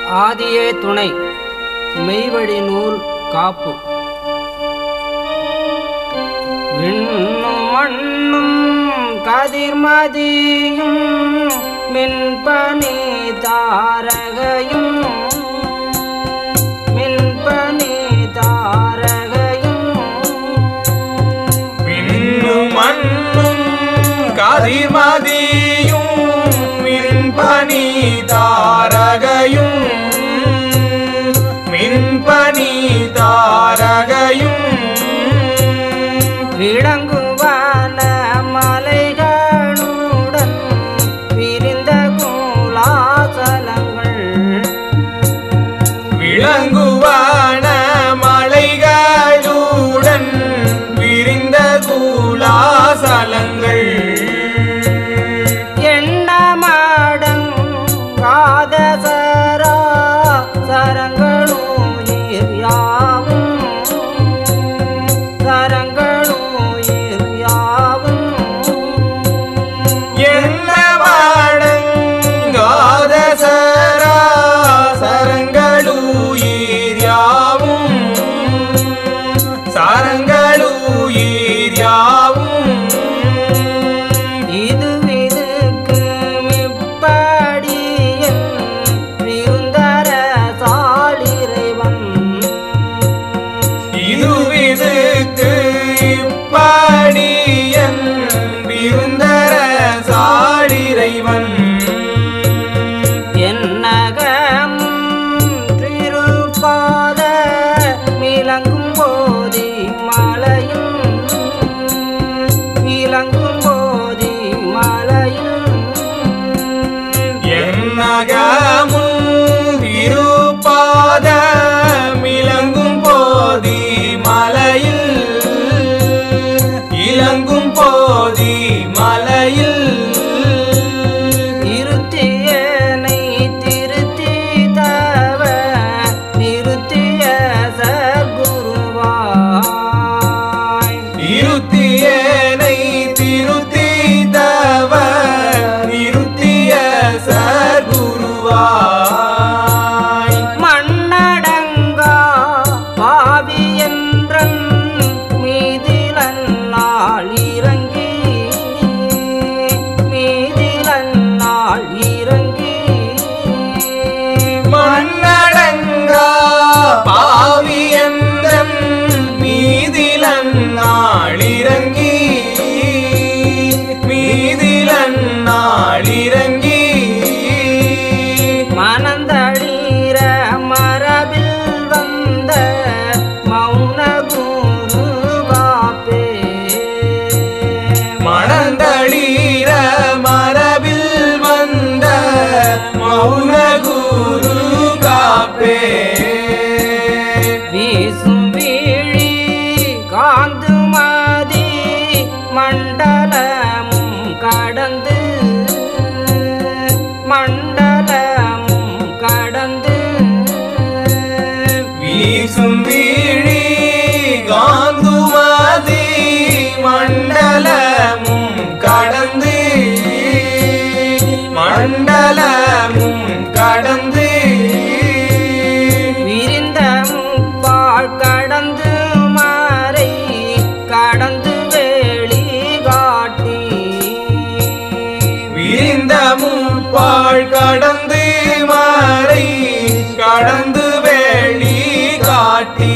ஆதியே துணை மெய்வழி நூல் காப்பு விண்ணும் மண்ணும் கதிர்மதியும் மின்பனி தாரகையும் மின்பனி தாரகையும் மின்னும் மண்ணும் கதிர்மதியும் மின்பனி தாரகையும் மின்பனி தாரகையும் விளங்குவான மலைகளுடன் விரிந்த கோலாசலங்கள் விளங்குவான மலைகளுடன் விரிந்த கூலாசலங்கள் எண்ணமாடங்காத சரா சரங்களுயிர் யாவும் சரங்களுயிர் யாவும் என்ன மடங்காத சரா சரங்களுயிர் யாவும் சரங்களுயிர் யாவும் இது இதுக்கு மிப்படியன் விருந்தர சாளிரைவன் இதுவிதுக்கு இப்படியன் விருந்தர சாடிரைவன் என்னகம் திருப்பாத மிளங்கும் போதி மலையும் இளங்கும் போதி மலையும் என்னகமும் திருப்பாத மிளங்கும் போதி மலையில் இளங்கும் போதி மலையில் இருத்தியனை திருத்தி தவ நிறுத்திய சர்க்குருவாய் இருத்தியனை திருத்தி தவ நிறுத்திய சர்க்குருவாய் மண்ணடங்கா பாவி என்றன் மீதிலன்னாள் இறங்கி மீதிலன்னாள் இறங்கி மண்ணடங்கா பாவியந்தன் மீதிலன் நாளிறங்கி மீதிலன் நாளிறங்கி மனந்தளீர மரபில் வந்த மௌன குரு பாப்பே மணந்தளீர மரபில் வந்த மௌன குரு காப்பே வீசும் வீழி காந்து மதி மண்டலமும் கடந்து மண்டலமும் கடந்து வீசும் வீழி காந்துமதி மண்டலமும் கடந்து மண்டலமும் கடந்து விரிந்த முப்பால் கடந்து மாறை கடந்து வேளி காட்டி விரிந்த முப்பாள் கடந்து மாறை கடந்து வேளி காட்டி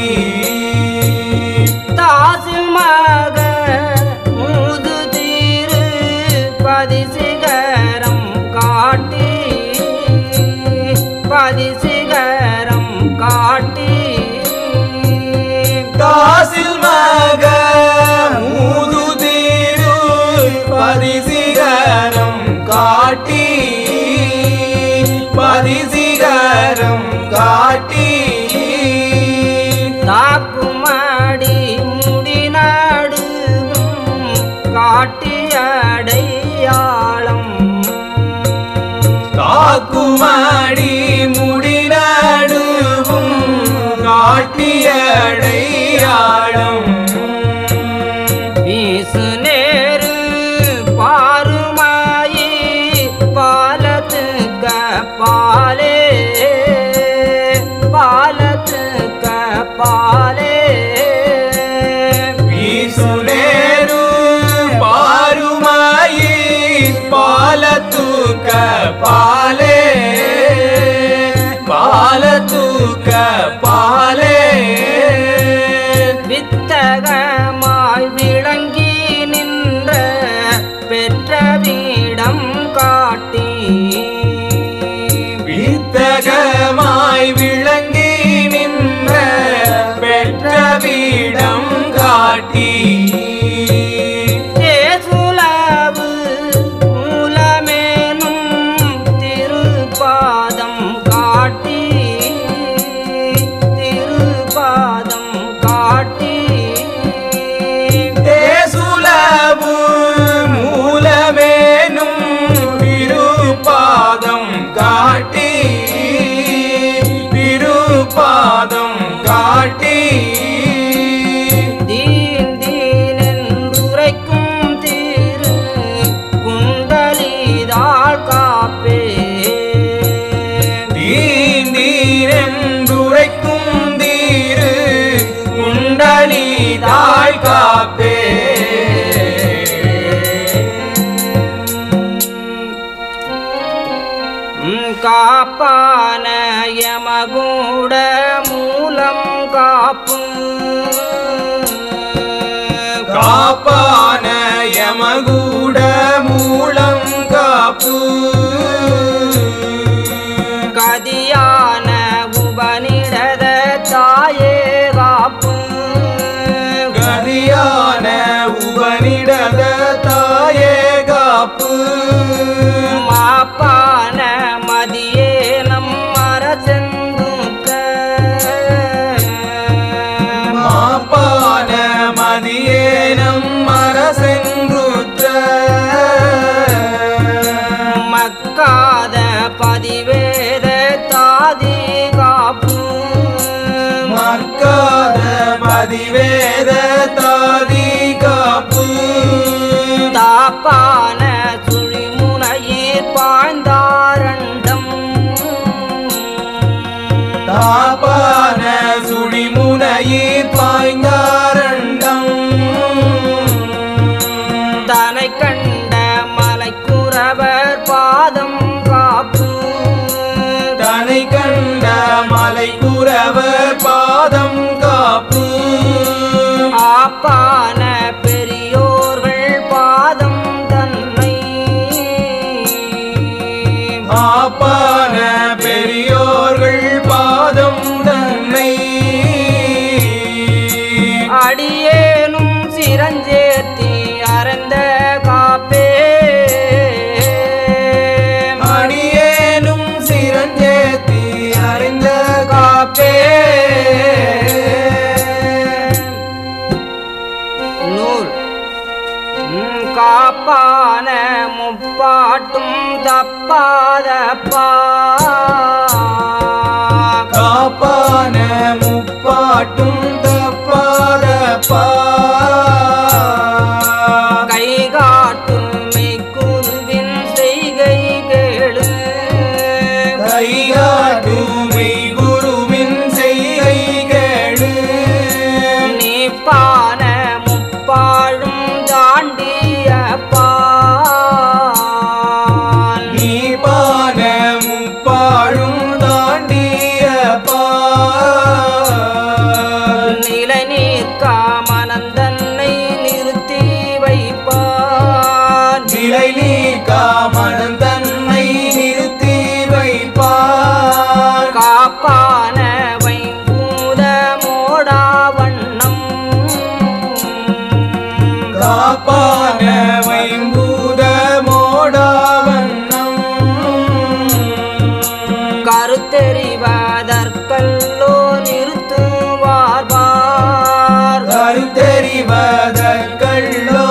தாசில் மக மூது தீரு பதிசிகரம் காட்டி பால தூக்க பாலே வித்தகமாய் விளங்கி நின்ற பெற்ற வீடம் காட்டி வித்தகமாய் விளங்கி நின்ற பெற்ற வீடம் காட்டி தேசுலவு மூலமேனும் திருப்பாதம் காட்டி திருப்பாதம் காட்டி தேசுலவு மூலமேனும் திருப்பாதம் காட்டி திருப்பாதம் காட்டி தீன் தீனென்றுரைக்கும் திரு குண்டலிதாள் காப்பே தீந்தீரென்றுரைக்கும் தீரு குண்டலி தாழ் காப்பே ம், காப்பான யமகூட மூலம் காப்பு காப்பான யமகூட மூலம் காப்பு கதியான உபனிடத தாயே காப்பு கதியான உபனிடத தாயே காப்பு மாப்பான மதியே நம் அரசெந்துக்க மாப்பான மதியேனம் அரசென்றுற்ற மக்காத பதிவேத தாதி காப்பு மற்காத பதிவேத தாதி காப்பு தாப்பான சுழிமுனையீர் பாய்ந்தாரண்டம் தாப்பான சுழிமுனையில் பாய்ந்தாரண்டம் தனை கண்ட மலைக்குறவர் பாதம் காப்பு தனை கண்ட மலை குறவர் பாதம் காப்பு ஆப்பான பெரியோர்கள் பாதம் தன்னை ஆப்பான பெரியோர்கள் பாதம் தன்னை அடியேனும் சிரஞ்சேர்த்தி அறந்த காப்பே அடியேனும் சிரஞ்சேத்தி அறிந்த காப்பே நூல் ம், காப்பான முப்பாட்டும் தப்பாதப்பா காப்பான முப்பாட்டும் தப்பாதப்பா கை காட்டும் மெய்க்குருவின் செய்கை கேளு கைகாட்டுமை குருவின் செய்கை கேடு நீ பான முப்பாழும் தாண்டிய பால் நீ பான முப்பாழும் தாண்டிய பால் நிலை நீர்க்கா மனந்தன்னை நிறுத்தி வைப்பான் நிலை நீக்காமணம் தன்னை நிறுத்தி வைப்பார் காப்பான வைங்கூத மோடா வண்ணம் காப்பான வைம்பூத மோடாவண்ணம் கருத்தெறிவதற்கல்லோ நிறுத்துவார்பார் கருத்தெறிவதற்கள்ளோ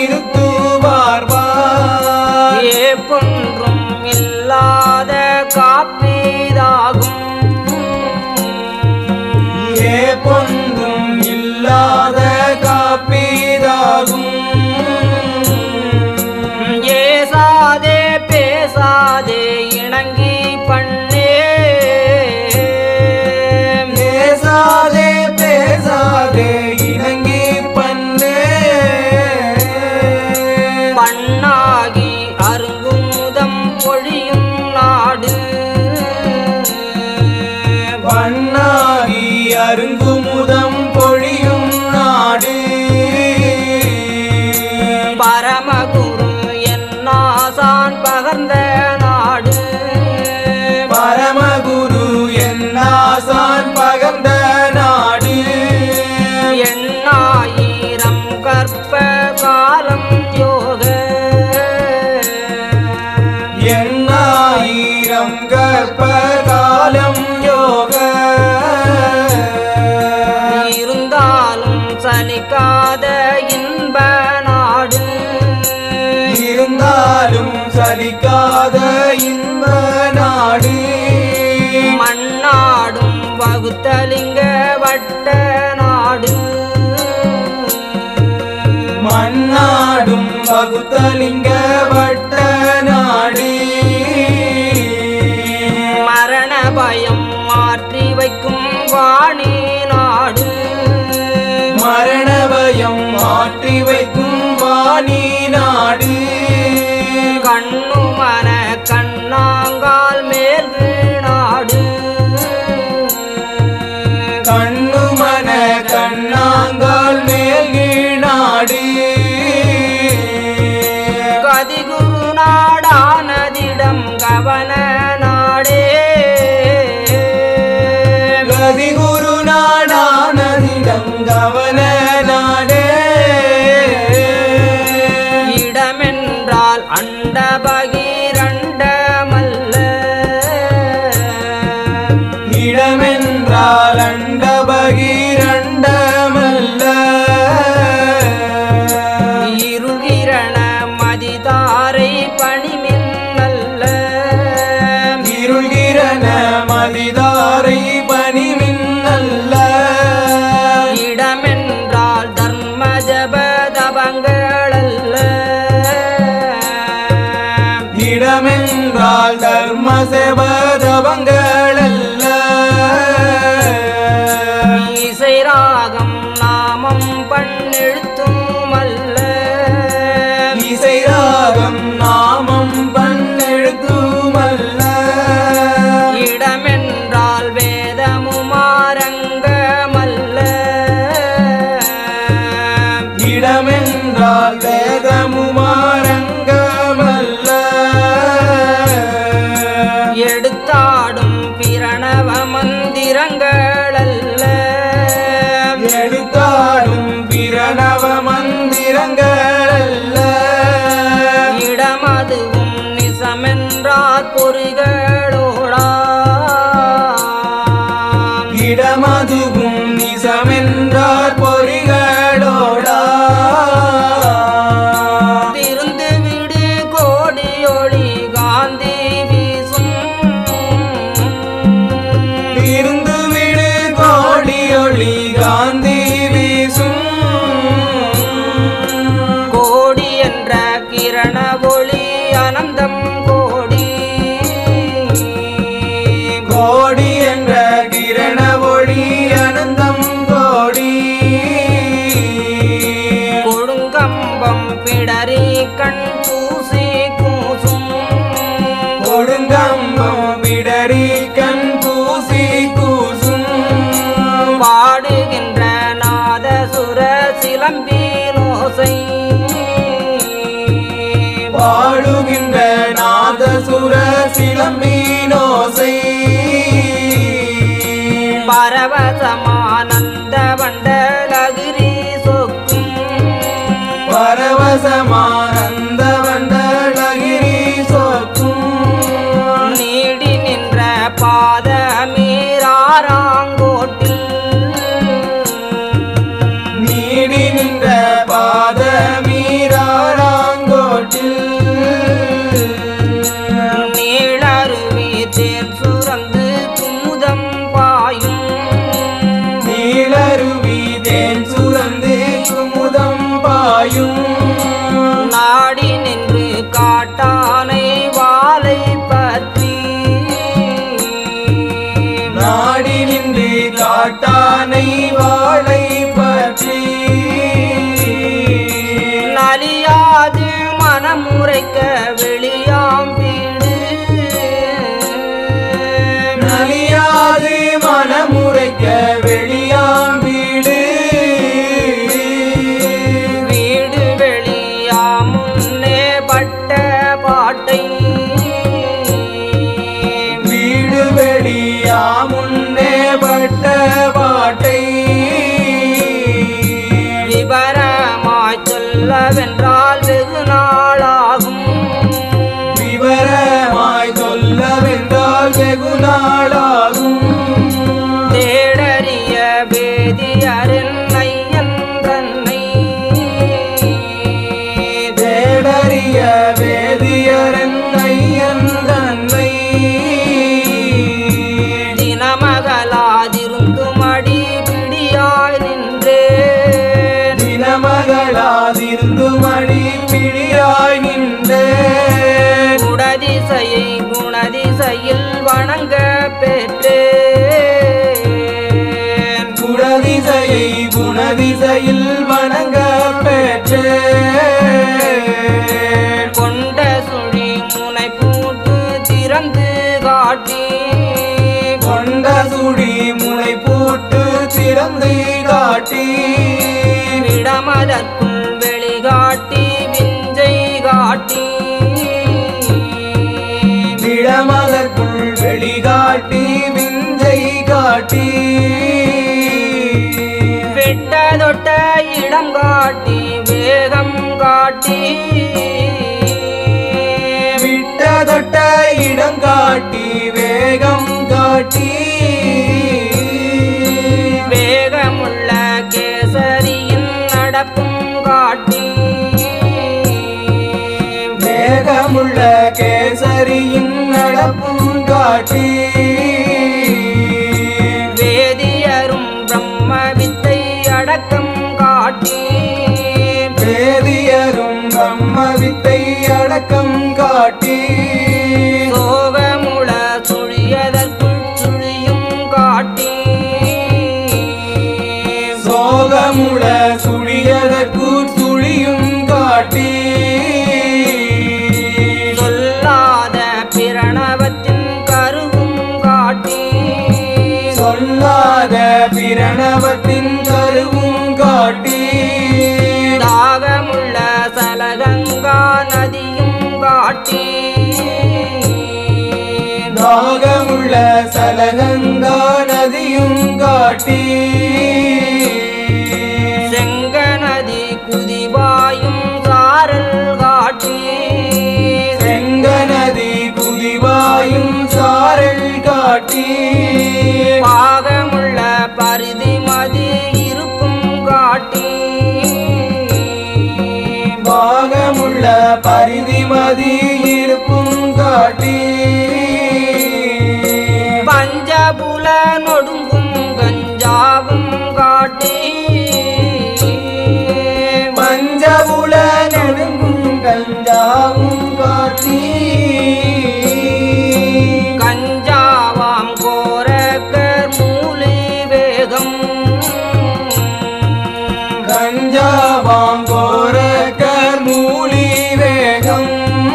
நிறுத்துவார்வார் ஏ பொன்றும் இல்லாத காப்பீதாகும் ஏ பொன்றும் இல்லாத காப்பீதாகும் ஏசாதே பேசாதே இணங்கி பண்ணே மதிக்காத இன்ப நாடு மண்ணாடும் வகுத்தலிங்க வட்ட நாடு மண்ணாடும் வகுத்தலிங்க வட்ட நாடு மரண பயம் மாற்றி வைக்கும் வாணி நாடு மரண பயம் மாற்றி வைக்கும் வாணி நாடு கண்ணு மன கண்ணாங்கால் மேல் நாடு கண்ணு மன கண்ணாங்கால் மேல் நாடு கதிகுரு நாடானதிடம் கவன நாடே கதி குரு நாடானதிடம் கவன நாடே இடமென்றால் அண்ட பகிரண்டமல்ல இடமென்றால் அண்ட பகிரண்டமல்ல இருகிரண மதிதாரை பணிமின்னல்ல இருள்கிரண மதிதாரை பணிமின்னல்ல இடமென்றால் தர்ம ஜபதபங்களல்ல இடமென்றால் தர்ம செபதவங்களல்ல இசை ராகம் நாமம் பண்ணெழுத்தும் அல்ல இசை ராகம் நாமம் பண்ணெழுத்துமல்ல இடமென்றால் வேதமுமாரங்கமல்ல இடமென்றால் வேதமுமாரங்கமல்ல எடுத்தாடும் பிரணவ மந்திரங்களல்ல எடுத்தாடும் பிரணவ மந்திரங்களல்ல இடமதுவும் நிசமென்றார் பொறிகளோடா இடமதுவும் நிசமென்றார் பொறிகளோடா திருந்து விடு கோடியொளி காந்தி வீசும் இருந்து விடு சுடி முனை போட்டு திறந்து காட்டி விடமதற்குள் வெளிகாட்டி விஞ்சை காட்டி விடமதற்குள் வெளிகாட்டி விஞ்சை காட்டி விட்ட தொட்ட இடம் காட்டி வேகம் காட்டி விட்ட தொட்ட இடம் காட்டி வேகம் காட்டி வேகமுள்ள கேசரியின் நடப்பும் காட்டி வேகமுள்ள கேசரியின் நடப்பும் காட்டி வேதியரும் பிரம்ம வித்தை அடக்கம் காட்டி வேதியரும் பிரம்ம வித்தை அடக்கம் காட்டி சோகமுள சுழியதற்குள் சுழியும் காட்டி சோகமுள சுழியதற்கு சுழியும் காட்டி சொல்லாத பிரணவத்தின் கருவும் காட்டி சொல்லாத பிரணவத்தின் கருவும் காட்டி தாகமுள்ள சலகங்கா நதியும் காட்டி தாகமுள்ள சலகங்கா நதியும் காட்டி செங்க நதி குதிவாயும் சாரல் காட்டி செங்க நதி குதிவாயும் சாரல் காட்டி பாகமுள்ள பரிதி மதி இருக்கும் காட்டி பாகமுள்ள பரிதிமதி இருப்பும் காட்டி பஞ்சபுல நொடுங்கும் கஞ்சாவும் காட்டி பஞ்சபுல நெடுங்கும் கஞ்சாவும் காட்டி கஞ்சாவாம் கோரக்கர் மூலி வேகம் கஞ்சாவாம் கோரக்கர் மூலி வேகம்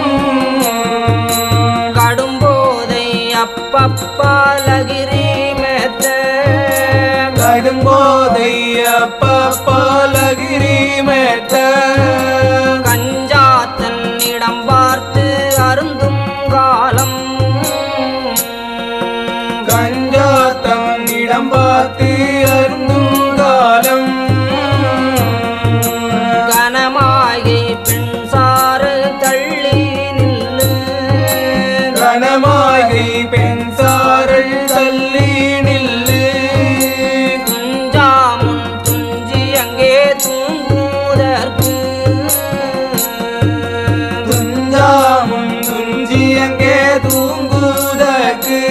கடும்போதை அப்பப்பாலகிரி மேத்த கடும்போதை அப்பலகிரி மேத்த கஞ்சாத்தன் இடம் பார்த்து அருந்தும் காலம் கஞ்சாத்தம் இடம் பார்த்து அருந்தும் காலம் கனமாகி பின் சாறு தள்ளி நில்லு கனமாகி பெண் சாரல் தள்ளி நில்லு துஞ்சாமுன் துஞ்சி அங்கே தூங்குவதற்கு துஞ்சாமுன் துஞ்சி அங்கே தூங்குதற்கு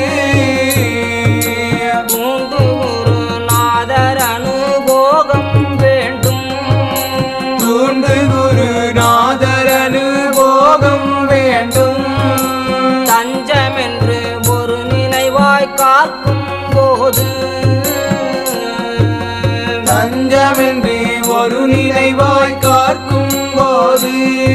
தூங்கு ஒரு நாதர் அனுபோகம் வேண்டும் தூண்டு குருநாதர் அனுபோகம் வேண்டும் தஞ்சமென்று ஒரு நினைவாய் காக்கும் போது தஞ்சமின்றி ஒரு நினைவாய் காக்கும் போது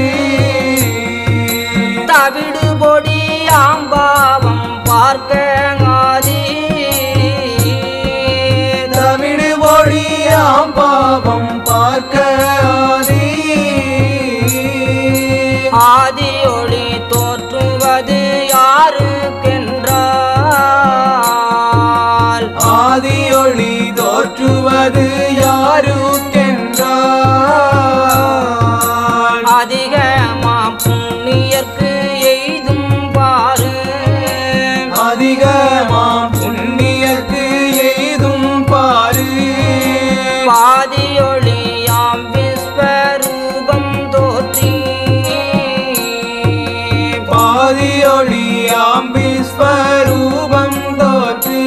தவிடு பொடி ஆம்பாவம் பார்க்க ஆதி தமிழ் ஒழியாம் பாவம் பார்க்க ஆதி ஆதி ஒளி தோற்றுவது யாருக்கென்றால் ஆதியொளி தோற்றுவது யாருக்கென்றால் அதிகமா புண்ணியர்க்கு எய்தும் பாரு அதிகமாம் புண்ணியர்க்கு எய்தும் பாரு பாதியொளியாம் விஸ்வரூபம் தோற்றி பாதியொளியாம் விஸ்வரூபம் தோற்றி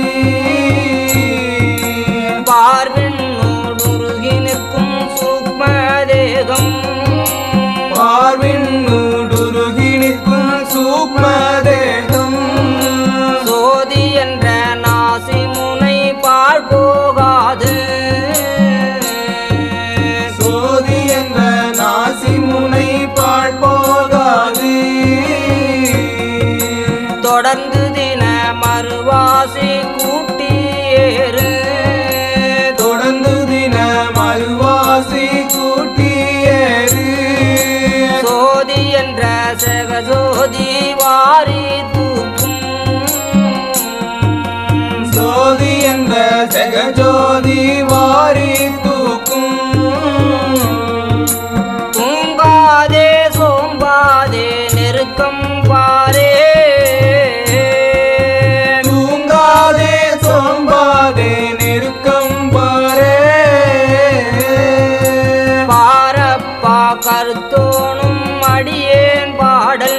பார்விண்ணோடுருகி நிற்கும் சூக்ம தேகம் பார்வின் நூடுருகி நிற்கும் சூக்ம தேகம் சோதி என்ற நாசி முனை பாழ் போகாது சோதி என்ற நாசி முனை பாழ் போகாது தொடர்ந்து தின மறுவாசி கூட்டி செகஜோதி வாரி தூக்கும் தூங்காதே சோம்பாதே நெருக்கம் பாரே தூங்காதே சோம்பாதே நெருக்கம் பாரே பாரப்பா கருத்தோனும் அடியேன் பாடல்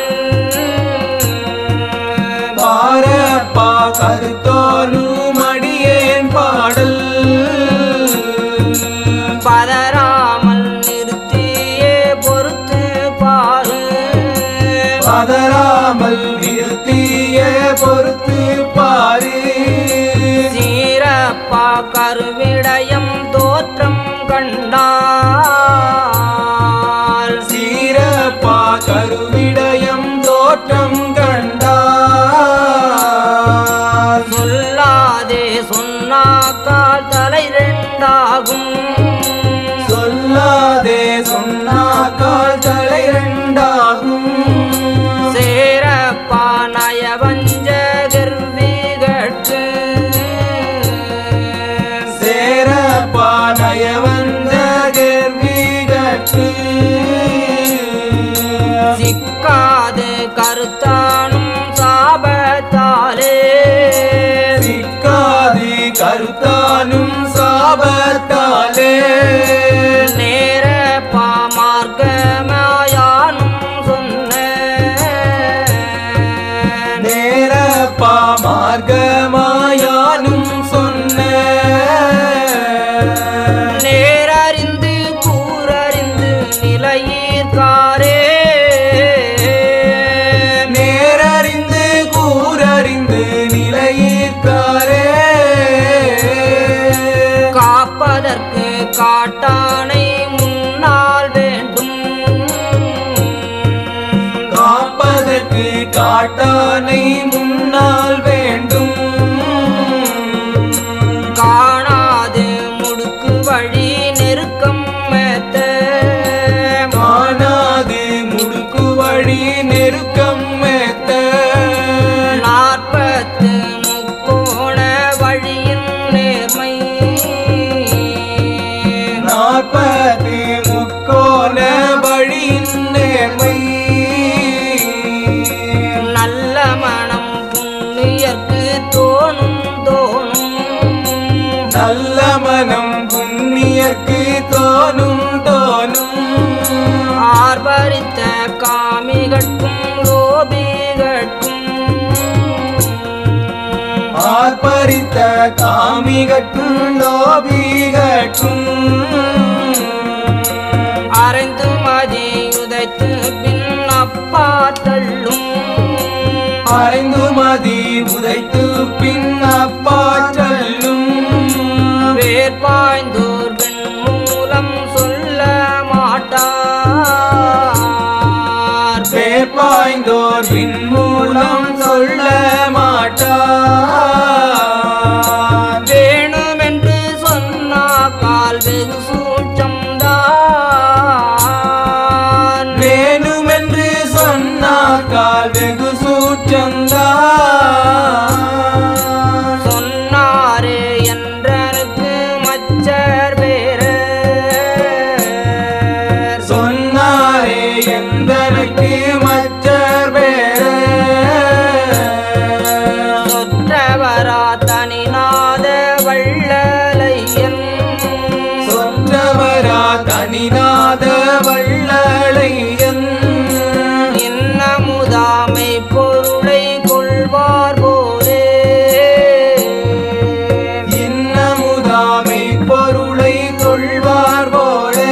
பாரப்பா கருத்தோனும் அடியேன் பாடல் பதறாமல் நிறுத்தியே பொறுத்து பாரு பதறாமல் நிறுத்திய பொறுத்து பாரு சீரப்பா கருவிடயம் தோற்றம் கண்டால் சீரப்பா கருவிடயம் தோற்றம் கண்டார் சொல்லாதே சொன்னாக்கால் தலை ரெண்டாகும் சொல்லாதே சொன்னாக்கால் தலை ரெண்டாகும் சேரப்பா நயவஞ்சகர் வீகட்டு சேரப்பா நயவந்த கர்வீகற்கு சிக்காது கருத்தானும் சாபத்தாலே சிக்காதி கருத்தானும் சாபத்தாலே நேரப்பா மார்க்கமாயானும் சொன்ன நேரப்பா மார்க்கமாயானும் சொன்ன நேரறிந்து கூறறிந்து நிலையீர்காரே நேரறிந்து கூறறிந்து நிலையிற்காரே காப்பதற்கு காட்டானை முன்னால் வேண்டும் காப்பதற்கு காட்டானை முன்னால் வேண்டும் காணாது முடுக்கு வழி நெருக்கம் மேத்த காணாது முடுக்கு வழி நெருக்கம் மேத்த நாற்பத்து முக்கோண வழியின் நேர்மை நாற்பது முக்கோண வழியின் நேர்மை நல்ல மனம் புண்ணியர்க்கு தோணும் தோணும் நல்ல மனம் புண்ணியர்க்கு தோணும் தோணும் ஆர்ப்பரித்த காமிகட்கும் லோபிகட்கும் ஆர்ப்பரித்த காமிகட்கும் லோபிகட்கும் அரைந்து மதி உதைத்து பின் அப்பா தள்ளும் அரைந்து மதி உதைத்து பின் அப்பா செல்லும் வேர்பாய்ந்தோர் பெண் மூலம் சொல்ல மாட்டார் வேப்பாய்ந்தோர் பின் மூலம் சொல்ல மாட்டார் வேணுமென்று சொன்னா கால் வெகு சூச்சம்தான் வேணுமென்று சொன்னாக்கால் வெகு சூற்றந்தான் சொன்னாரே என்றனுக்கு மச்சர் வேற சொன்னாரே எந்தனுக்கு மற்றர் வேற சொற்றவரா தனிநாத வள்ளலையன் சொற்றவரா தனிநாத வள்ளலையன் இன்னமுதாமை பொருளை கொள்வார் போரே இன்னமுதாமை பொருளை கொள்வார் போலே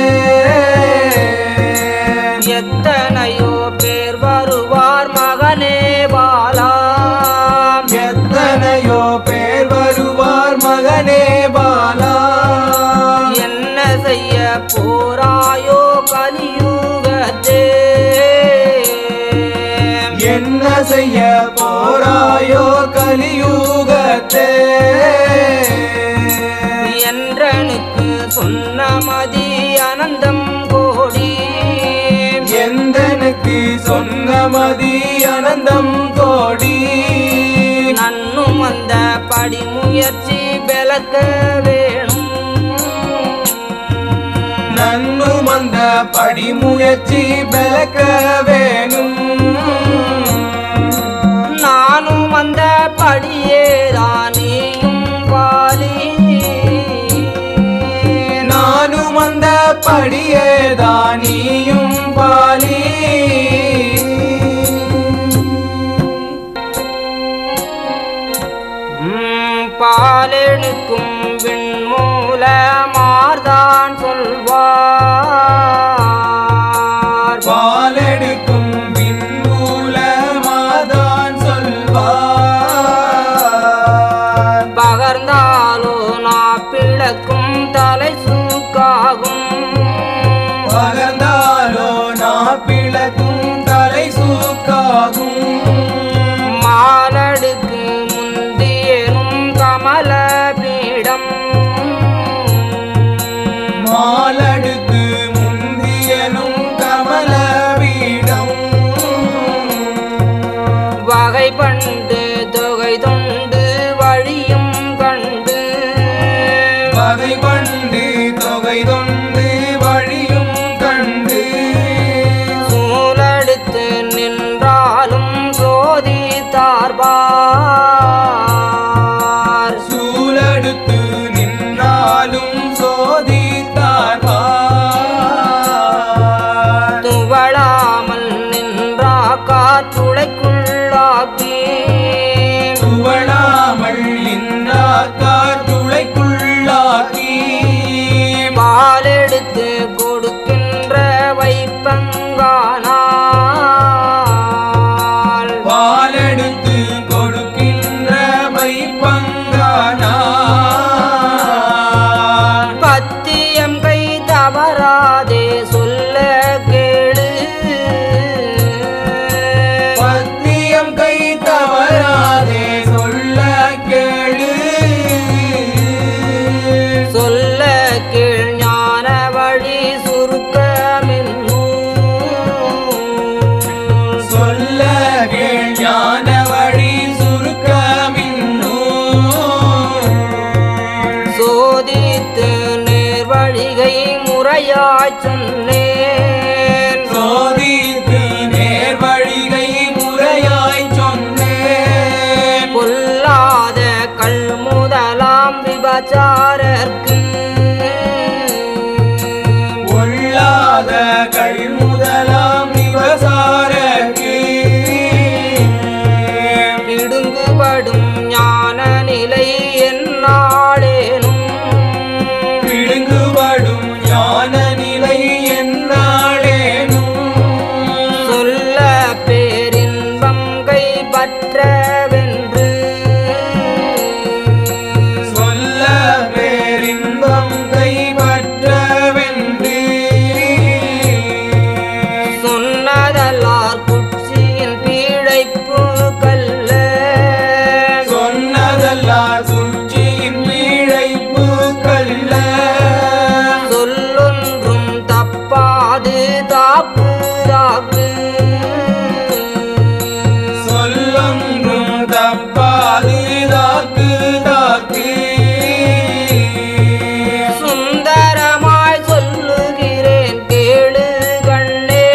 எத்தனையோ பேர் வருவார் மகனே பாலா எத்தனையோ பேர் வருவார் மகனே பாலா என்ன செய்ய போராயோ கலியுகத்தே என்ன செய்ய போராயோ கலியுகத்தே என்றனுக்கு சொன்ன மதி அனந்தம் கோடி எந்தனுக்கு சொன்ன மதி அனந்தம் கோடி நன்னும் அந்த படிமுயற்சி பெல விளக்க வேணும் நன்னும் அந்த படிமுயற்சி விளக்க வேணும் நானும் அந்த படியேதான் நீயும் பாலி நானும் அந்த படியேதான் நீயும் பாலி ம், பாலெடுக்கும் விண்மூல மார்தான் சொல்வார் பாலெடுக்கும் பின்மூலமாதான் சொல்வார் பகர்ந்தாலோ நான் பிளக்கும் தலை சூக்காகும் பகர்ந்தாலோ நாப்பிளக்கும் தலை சூக்காகும் மாலடுக்கு முந்தியனும் கமல பீடம் மாலடுக்கு முந்தியனும் கமல வீடம் வகை பண்டு தொகை தொண்டு வழியும் கண்டு வகை பண்டு தொகை தொண்டு வழியும் கண்டு சூலெடுத்து நின்றாலும் சோதித்தார்பார் சூலடுத்து நின்னாலும் சோதித்தார் துவளாமல் நின்றா காற்றுளைக்குள்ளாக்கி துவளாமல் நின்றாக்கார் துளைக்குள்ளாக்கி பாலெடுத்து கொடுக்கின்ற வைப்பங்கானால் பாலெடுத்து கொடுக்கின்ற மைப்பங்கானார் பத்தியம் கை தவறாதே சொல்ல கேளு பத்தியம் கை தவறாதே சொல்ல கேளு சொல்ல கீழ் ஞான வழி சுருக்கமென்னும் சொல்ல கேள் ஞான வழி சுருக்கமின்னோ சோதித்து நேர்வழிகை முறையாய் சொன்னேன் சோதித்து நேர் வழிகை முறையாய் சொன்னேன் பொல்லாத கல் முதலாம் விபச்சாரர்க்கு கொள்ளாத கள் முதலாம் விவசாரக்கு இடுங்குபடும் ஞான நிலை என்னாளேனும் பிடுங்குபடும் ஞான நிலை என்னாளேனும் சொல்ல பேரின்பம் கைப்பற்றவென்று சொல்ல பேரின்பம் கைப்பற்றவென்று சொன்னதல்லார் குச்சியின் பீழைப்பு கல்ல சொன்னதல்லார் சுற்றியின் வீழைப்பு கல்ல சொல்லொன்றும் தப்பாது தாக்கு தாக்கு சொல்லொன்றும் தப்பாது தாக்கு தாக்கு சுந்தரமாய் சொல்லுகிறேன் கேளு கண்ணே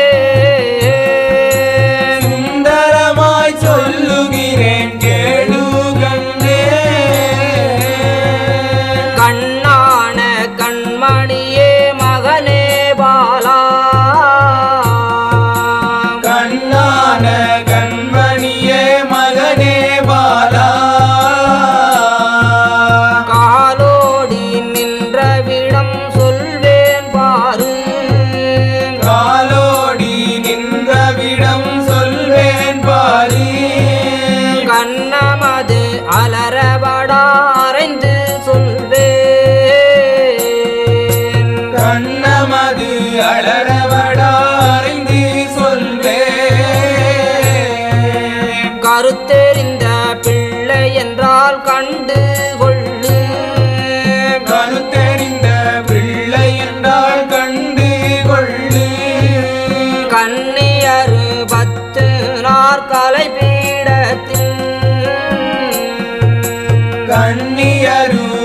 சுந்தரமாய் சொல்லுகிறேன் கேளு கண்டே கண்ணான கண்மணியே மகனே பாலா கண்ணான கண்மணியே மகனே பாலா காலோடி நின்றவிடம் சொல்வேன் பாரு காலோடி நின்றவிடம் சொல்வேன் பாரு கண்ணமது அலரபடா அறைந்து சொல்வேன் கண்ணமது அலரவடா அறிந்து சொல்வேன் கருத்தெறிந்த பிள்ளை என்றால் கண்டு கொள்ளு கருத்தெறிந்த பிள்ளை என்றால் கண்டு கொள்ளு கண்ணியரு பத்து நாற்கலை பீடத்தில் கண்ணியரு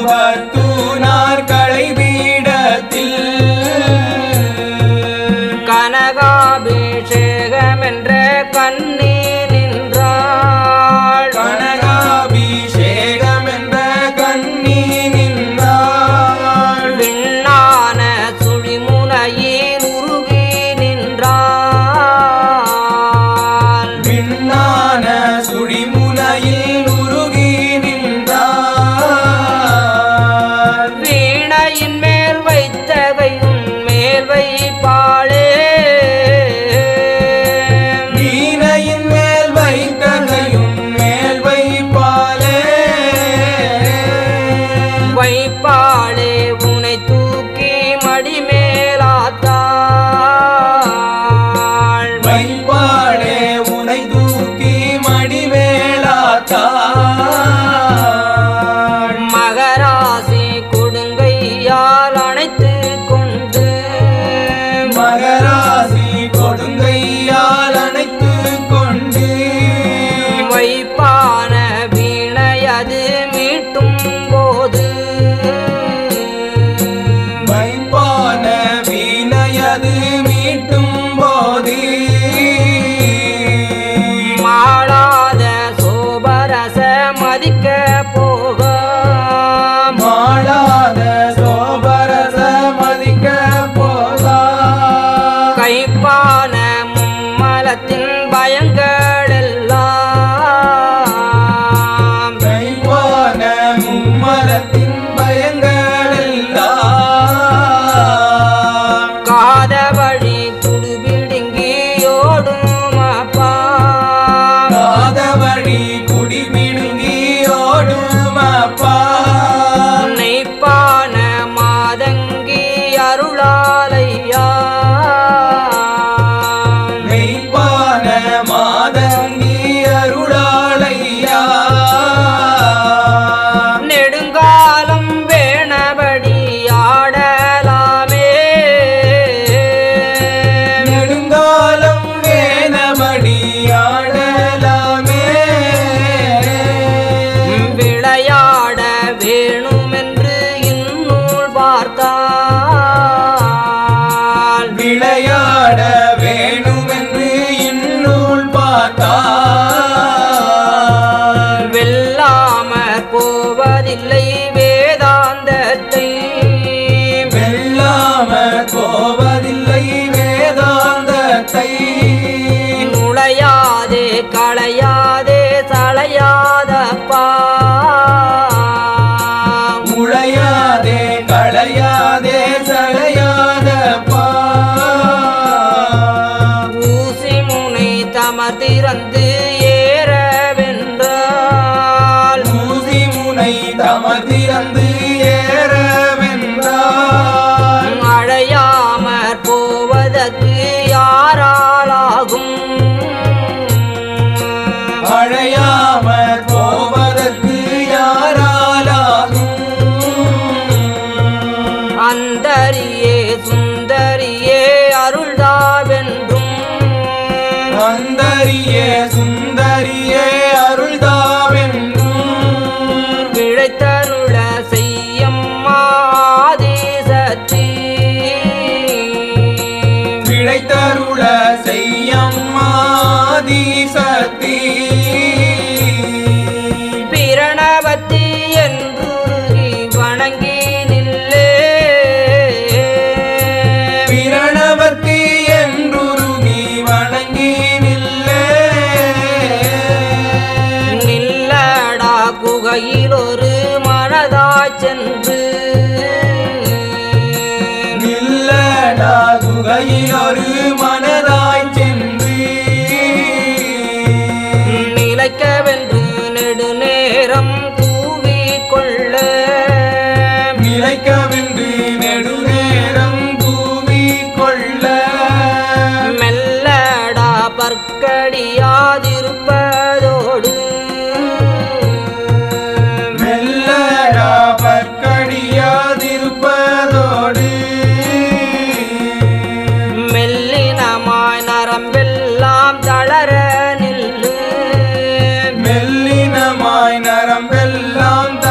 போக மாளாத சோபரச மதிக்க போதா கைப்பான மும்மலத்தின் பயங்கள் எல்லாம் கைவான மும்மரத்தின் பயங்கள் எல்லாம் காத வழி துடுபிடுங்கி ஓடும் அப்பா காதவழி குடிமிடுங்கி ஓடுமப்பா நெய்ப்பான மாதங்கி அருளாலையா மெய்ப்பான மாதங்கி அருளாளையா நெடுங்காலம் வேணபடி ஆடலாமே நெடுங்காலம் வேணபடி ஆடலாமே விளையாட வேணுமென்று இந்நூல் பார்த்தால் விளையாட வேணுமென்று இந்நூல் பார்த்தால் வெல்லாமற் போவதில்லை வேதாந்தத்தை வெல்லாம போவதில்லை வேதாந்தத்தை நுழையாதே களையாதே சளையாதப்பா முளையாதே களையாதே சளையாதப்பா ஊசி முனை தமர் திறந்து ஏறவென்றால் ஊசி முனை தமதிறந்து ஏறவென்றால் அழையாமற் போவதற்கு யாராலாகும் அழையாமற் போவதற்கு யாராலாகும் அந்தரியே சுந்தரியே அருள்தாவென்றும் அந்தரியே சுந்தரியே அருள்தாவென்றும் விழைத்தருள செய்யம்மாதி சற்றி பிழைத்தருள செய்யம்மாதி சக்தி பிரணவத்தி என்றுருகி வணங்கி நில்லே பிரணவத்தி என்றுருகி வணங்கி நில்லே நில்லடா குகையில் ஒரு மனதாய் சென்று நில்லடா குகையில் ஒரு மனதாய் சென்று நிலைக்கவென்று நெடுநேரம் கூவிக்கொள்ள நிலைக்கவென்று நெடுநேரம் கூவி கொள்ள மெல்லடா பற்கடியாதிருப்பதோடு மெல்லடா பற்கடியாதிருப்பதோடு மெல்லினமாய் நரம்பெல்லாம் தளர நில்லு மெல்லினமாய் நரம்பெல்லாம்